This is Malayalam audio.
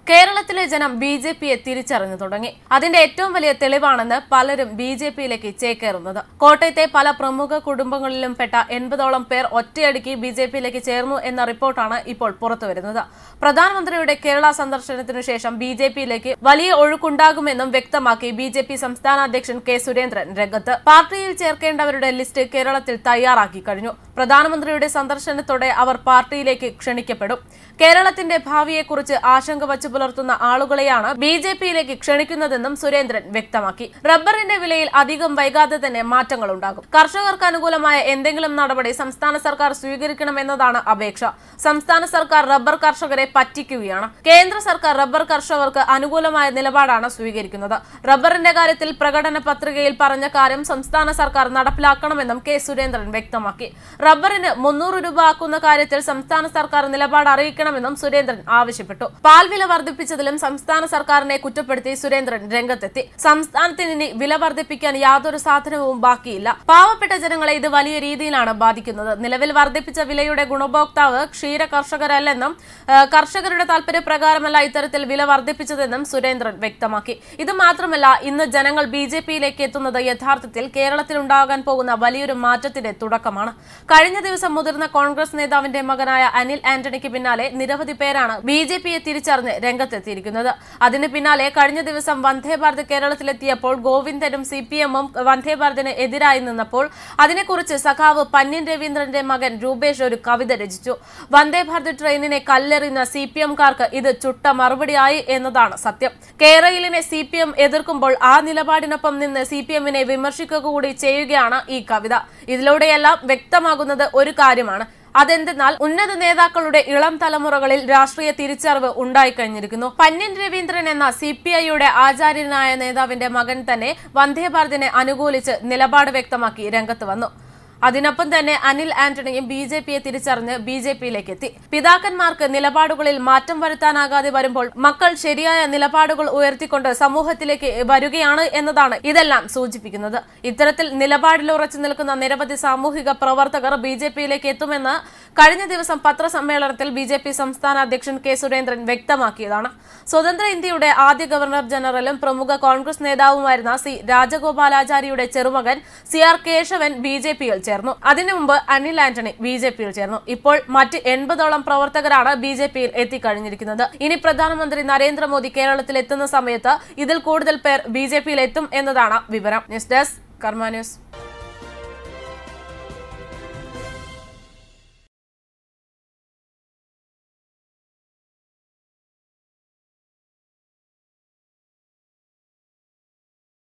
കേരളത്തിലെ ജനം ബി ജെ പിയെ തിരിച്ചറിഞ്ഞു തുടങ്ങി അതിന്റെ ഏറ്റവും വലിയ തെളിവാണെന്ന് പലരും ബി ജെ പിയിലേക്ക് ചേക്കേറുന്നത് കോട്ടയത്തെ പല പ്രമുഖ കുടുംബങ്ങളിലും പെട്ട എൺപതോളം പേർ ഒറ്റയടിക്ക് ബി ജെ പിയിലേക്ക് ചേർന്നു എന്ന റിപ്പോർട്ടാണ് ഇപ്പോൾ പുറത്തുവരുന്നത് പ്രധാനമന്ത്രിയുടെ കേരള സന്ദർശനത്തിനു ശേഷം ബി ജെ പിയിലേക്ക് വലിയ ഒഴുക്കുണ്ടാകുമെന്നും വ്യക്തമാക്കി ബി ജെ പി സംസ്ഥാന അധ്യക്ഷൻ കെ സുരേന്ദ്രൻ രംഗത്ത് പാർട്ടിയിൽ ചേർക്കേണ്ടവരുടെ ലിസ്റ്റ് കേരളത്തിൽ തയ്യാറാക്കി കഴിഞ്ഞു പ്രധാനമന്ത്രിയുടെ സന്ദർശനത്തോടെ അവർ പാർട്ടിയിലേക്ക് ക്ഷണിക്കപ്പെടും കേരളത്തിന്റെ ഭാവിയെക്കുറിച്ച് ആശങ്ക വച്ചു പുലർത്തുന്ന ആളുകളെയാണ് ബി ജെ പിയിലേക്ക് ക്ഷണിക്കുന്നതെന്നും സുരേന്ദ്രൻ വ്യക്തമാക്കി റബ്ബറിന്റെ വിലയിൽ അധികം വൈകാതെ തന്നെ മാറ്റങ്ങൾ ഉണ്ടാകും കർഷകർക്ക് അനുകൂലമായ എന്തെങ്കിലും നടപടി സംസ്ഥാന സർക്കാർ സ്വീകരിക്കണമെന്നതാണ് അപേക്ഷ സംസ്ഥാന സർക്കാർ റബ്ബർ കർഷകരെ പറ്റിക്കുകയാണ് കേന്ദ്ര സർക്കാർ റബ്ബർ കർഷകർക്ക് അനുകൂലമായ നിലപാടാണ് സ്വീകരിക്കുന്നത് റബ്ബറിന്റെ കാര്യത്തിൽ പ്രകടന പത്രികയിൽ പറഞ്ഞ കാര്യം സംസ്ഥാന സർക്കാർ നടപ്പിലാക്കണമെന്നും കെ സുരേന്ദ്രൻ വ്യക്തമാക്കി റബ്ബറിന് മുന്നൂറ് രൂപ ആക്കുന്ന കാര്യത്തിൽ സംസ്ഥാന സർക്കാർ നിലപാട് അറിയിക്കണമെന്നും സുരേന്ദ്രൻ ആവശ്യപ്പെട്ടു പാൽ വില വർദ്ധിപ്പിച്ചതിലും സംസ്ഥാന സർക്കാരിനെ കുറ്റപ്പെടുത്തി സുരേന്ദ്രൻ രംഗത്തെത്തി സംസ്ഥാനത്തിന് ഇനി വില വർദ്ധിപ്പിക്കാൻ യാതൊരു സാധനവും ബാക്കിയില്ല പാവപ്പെട്ട ജനങ്ങളെ ഇത് വലിയ രീതിയിലാണ് ബാധിക്കുന്നത് നിലവിൽ വർദ്ധിപ്പിച്ച വിലയുടെ ഗുണഭോക്താവ് ക്ഷീര കർഷകരല്ലെന്നും ആ, കർഷകരുടെ താല്പര്യപ്രകാരമല്ല ഇത്തരത്തിൽ വില വർദ്ധിപ്പിച്ചതെന്നും സുരേന്ദ്രൻ വ്യക്തമാക്കി ഇത് മാത്രമല്ല ഇന്ന് ജനങ്ങൾ ബി ജെ പിയിലേക്ക് എത്തുന്നത് യഥാർത്ഥത്തിൽ കേരളത്തിൽ ഉണ്ടാകാൻ പോകുന്ന വലിയൊരു മാറ്റത്തിന്റെ തുടക്കമാണ് കഴിഞ്ഞ ദിവസം മുതിർന്ന കോൺഗ്രസ് നേതാവിന്റെ മകനായ അനിൽ ആന്റണിക്ക് പിന്നാലെ നിരവധി പേരാണ് ബി ജെ പിയെ തിരിച്ചറിഞ്ഞ് രംഗത്തെത്തിയിരിക്കുന്നത് അതിന് പിന്നാലെ കഴിഞ്ഞ ദിവസം വന്ദേ ഭാരത് കേരളത്തിലെത്തിയപ്പോൾ ഗോവിന്ദനും സി പി എമ്മും വന്ദേ ഭാരതിന് എതിരായി നിന്നപ്പോൾ അതിനെക്കുറിച്ച് സഖാവ് പന്ന്യൻ രവീന്ദ്രന്റെ മകൻ രൂപേഷ് ഒരു കവിത രചിച്ചു വന്ദേ ഭാരത് ട്രെയിനിനെ കല്ലെറിയുന്ന സി പി എംകാർക്ക് ഇത് ചുട്ട മറുപടിയായി എന്നതാണ് സത്യം കേരളിനെ സി പി എം എതിർക്കുമ്പോൾ ആ നിലപാടിനൊപ്പം നിന്ന് സി പി എമ്മിനെ വിമർശിക്കുക കൂടി ചെയ്യുകയാണ് ഈ കവിത ഇതിലൂടെയെല്ലാം വ്യക്തമാകുന്നത് ഒരു കാര്യമാണ് അതെന്തെന്നാൽ ഉന്നത നേതാക്കളുടെ ഇളം തലമുറകളിൽ രാഷ്ട്രീയ തിരിച്ചറിവ് ഉണ്ടായിക്കഴിഞ്ഞിരിക്കുന്നു പന്യൻ രവീന്ദ്രൻ എന്ന സി പി ഐയുടെ ആചാര്യനായ നേതാവിന്റെ മകൻ തന്നെ വന്ദേ ഭാരതിനെ അനുകൂലിച്ച് നിലപാട് വ്യക്തമാക്കി രംഗത്ത് വന്നു അതിനൊപ്പം തന്നെ അനിൽ ആന്റണിയും ബി ജെ പിയെ തിരിച്ചറിഞ്ഞ് ബി ജെ പിയിലേക്ക് എത്തി പിതാക്കന്മാർക്ക് നിലപാടുകളിൽ മാറ്റം വരുത്താനാകാതെ വരുമ്പോൾ മക്കൾ ശരിയായ നിലപാടുകൾ ഉയർത്തിക്കൊണ്ട് സമൂഹത്തിലേക്ക് വരികയാണ് എന്നതാണ് ഇതെല്ലാം സൂചിപ്പിക്കുന്നത് ഇത്തരത്തിൽ നിലപാടിൽ ഉറച്ചു നിൽക്കുന്ന നിരവധി സാമൂഹിക പ്രവർത്തകർ ബി ജെ പിയിലേക്ക് എത്തുമെന്ന് കഴിഞ്ഞ ദിവസം പത്രസമ്മേളനത്തിൽ ബി ജെ പി സംസ്ഥാന അധ്യക്ഷൻ കെ സുരേന്ദ്രൻ വ്യക്തമാക്കിയതാണ് സ്വതന്ത്ര ഇന്ത്യയുടെ ആദ്യ ഗവർണർ ജനറലും പ്രമുഖ കോൺഗ്രസ് നേതാവുമായിരുന്ന സി രാജഗോപാലാചാരിയുടെ ചെറുമകൻ C R Keshavan B J പിയിൽ ചേർന്നു അതിനു മുമ്പ് അനിൽ ആന്റണി ബി ജെ പിയിൽ ചേർന്നു ഇപ്പോൾ മറ്റ് എൺപതോളം പ്രവർത്തകരാണ് ബി ജെ പിയിൽ എത്തിക്കഴിഞ്ഞിരിക്കുന്നത് ഇനി പ്രധാനമന്ത്രി നരേന്ദ്രമോദി കേരളത്തിൽ എത്തുന്ന സമയത്ത് ഇതിൽ കൂടുതൽ പേർ ബി ജെ പിയിൽ എത്തും എന്നതാണ് വിവരം ന്യൂസ് ഡെസ്ക് കർമ്മ ന്യൂസ്